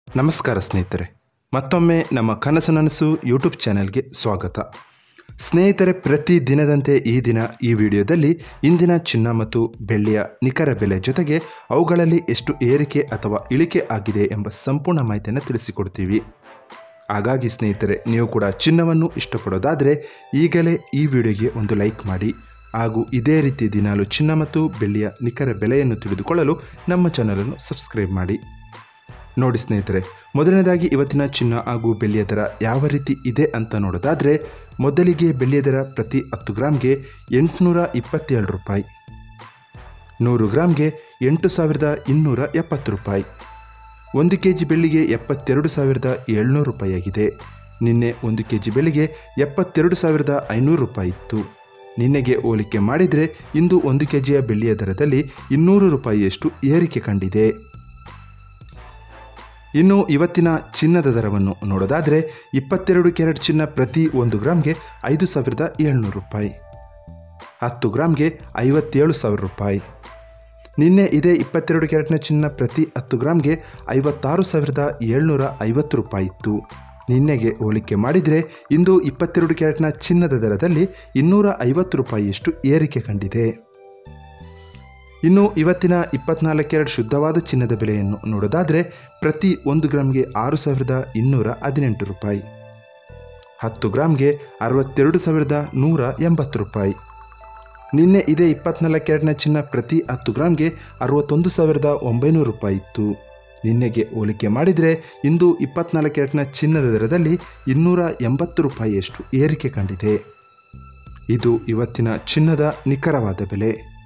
ನಮಸ್ಕಾರ ಸ್ನೇಹಿತರೆ ಮತ್ತೊಮ್ಮೆ ನಮ್ಮ ಕನಸು ನನಸು ಯೂಟ್ಯೂಬ್ ಚಾನೆಲ್ಗೆ ಸ್ವಾಗತ ಸ್ನೇಹಿತರೆ ಪ್ರತಿ ದಿನದಂತೆ ಈ ದಿನ ಈ ವಿಡಿಯೋದಲ್ಲಿ ಇಂದಿನ ಚಿನ್ನ ಮತ್ತು ಬೆಳ್ಳಿಯ ನಿಖರ ಬೆಲೆ ಜೊತೆಗೆ ಅವುಗಳಲ್ಲಿ ಎಷ್ಟು ಏರಿಕೆ ಅಥವಾ ಇಳಿಕೆ ಆಗಿದೆ ಎಂಬ ಸಂಪೂರ್ಣ ಮಾಹಿತಿಯನ್ನು ತಿಳಿಸಿಕೊಡ್ತೀವಿ ಹಾಗಾಗಿ ಸ್ನೇಹಿತರೆ ನೀವು ಕೂಡ ಚಿನ್ನವನ್ನು ಇಷ್ಟಪಡೋದಾದರೆ ಈಗಲೇ ಈ ವಿಡಿಯೋಗೆ ಒಂದು ಲೈಕ್ ಮಾಡಿ ಹಾಗೂ ಇದೇ ರೀತಿ ದಿನಾಲು ಚಿನ್ನ ಮತ್ತು ಬೆಳ್ಳಿಯ ನಿಖರ ಬೆಲೆಯನ್ನು ತಿಳಿದುಕೊಳ್ಳಲು ನಮ್ಮ ಚಾನಲನ್ನು ಸಬ್ಸ್ಕ್ರೈಬ್ ಮಾಡಿ ನೋಡಿ ಸ್ನೇಹಿತರೆ ಮೊದಲನೇದಾಗಿ ಇವತ್ತಿನ ಚಿನ್ನ ಹಾಗೂ ಬೆಳ್ಳಿಯ ದರ ಯಾವ ರೀತಿ ಇದೆ ಅಂತ ನೋಡೋದಾದರೆ ಮೊದಲಿಗೆ ಬೆಳ್ಳಿಯ ದರ ಪ್ರತಿ ಹತ್ತು ಗ್ರಾಮ್ಗೆ ಎಂಟುನೂರ ಇಪ್ಪತ್ತೇಳು ರೂಪಾಯಿ ನೂರು ಗ್ರಾಮ್ಗೆ ಎಂಟು ಸಾವಿರದ ಇನ್ನೂರ ಎಪ್ಪತ್ತು ರೂಪಾಯಿ ಒಂದು ಕೆ ಜಿ ಬೆಳ್ಳಿಗೆ ಎಪ್ಪತ್ತೆರಡು ಸಾವಿರದ ಏಳ್ನೂರು ರೂಪಾಯಿ ಆಗಿದೆ ನಿನ್ನೆ ಒಂದು ಕೆ ಜಿ ಬೆಳ್ಳಿಗೆ ಎಪ್ಪತ್ತೆರಡು ಸಾವಿರದ ಐನೂರು ರೂಪಾಯಿ ಇತ್ತು ನಿನ್ನೆಗೆ ಹೋಲಿಕೆ ಮಾಡಿದರೆ ಇಂದು ಒಂದು ಕೆ ಜಿಯ ಬೆಳ್ಳಿಯ ದರದಲ್ಲಿ ಇನ್ನೂರು ರೂಪಾಯಿಯಷ್ಟು ಏರಿಕೆ ಕಂಡಿದೆ ಇನ್ನು ಇವತ್ತಿನ ಚಿನ್ನದ ದರವನ್ನು ನೋಡೋದಾದರೆ ಇಪ್ಪತ್ತೆರಡು ಕ್ಯಾರೆಟ್ ಚಿನ್ನ ಪ್ರತಿ ಒಂದು ಗ್ರಾಮ್ಗೆ ಐದು ಸಾವಿರದ ಏಳ್ನೂರು ರೂಪಾಯಿ ಹತ್ತು ಗ್ರಾಮ್ಗೆ ಐವತ್ತೇಳು ಸಾವಿರ ರೂಪಾಯಿ ನಿನ್ನೆ ಇದೇ ಇಪ್ಪತ್ತೆರಡು ಕ್ಯಾರೆಟ್ನ ಚಿನ್ನ ಪ್ರತಿ ಹತ್ತು ಗ್ರಾಮ್ಗೆ ಐವತ್ತಾರು ಸಾವಿರದ ಏಳ್ನೂರ ಐವತ್ತು ರೂಪಾಯಿ ಇತ್ತು ನಿನ್ನೆಗೆ ಹೋಲಿಕೆ ಮಾಡಿದರೆ ಇಂದು ಇಪ್ಪತ್ತೆರಡು ಕ್ಯಾರೆಟ್ನ ಚಿನ್ನದ ದರದಲ್ಲಿ ಇನ್ನೂರ ಐವತ್ತು ರೂಪಾಯಿಯಷ್ಟು ಏರಿಕೆ ಕಂಡಿದೆ ಇನ್ನು ಇವತ್ತಿನ ಇಪ್ಪತ್ನಾಲ್ಕು ಕ್ಯಾರೆಟ್ ಶುದ್ಧವಾದ ಚಿನ್ನದ ಬೆಲೆಯನ್ನು ನೋಡೋದಾದರೆ ಪ್ರತಿ ಒಂದು ಗ್ರಾಮ್ಗೆ ಆರು ಸಾವಿರದ ಇನ್ನೂರ ಹದಿನೆಂಟು ರೂಪಾಯಿ ಹತ್ತು ಗ್ರಾಮ್ಗೆ ಅರವತ್ತೆರಡು ಸಾವಿರದ ನೂರ ಎಂಬತ್ತು ರೂಪಾಯಿ ನಿನ್ನೆ ಇದೇ ಇಪ್ಪತ್ನಾಲ್ಕು ಕ್ಯಾರೆಟ್ನ ಚಿನ್ನ ಪ್ರತಿ ಹತ್ತು ಗ್ರಾಮ್ಗೆ ಅರವತ್ತೊಂದು ಸಾವಿರದ ಒಂಬೈನೂರು ರೂಪಾಯಿ ಇತ್ತು ನಿನ್ನೆಗೆ ಹೋಲಿಕೆ ಮಾಡಿದರೆ ಇಂದು ಇಪ್ಪತ್ನಾಲ್ಕು ಕ್ಯಾರೆಟ್ನ ಚಿನ್ನದ ದರದಲ್ಲಿ ಇನ್ನೂರ ಎಂಬತ್ತು ರೂಪಾಯಿಯಷ್ಟು ಏರಿಕೆ ಕಂಡಿದೆ ಇದು ಇವತ್ತಿನ ಚಿನ್ನದ ನಿಖರವಾದ ಬೆಲೆ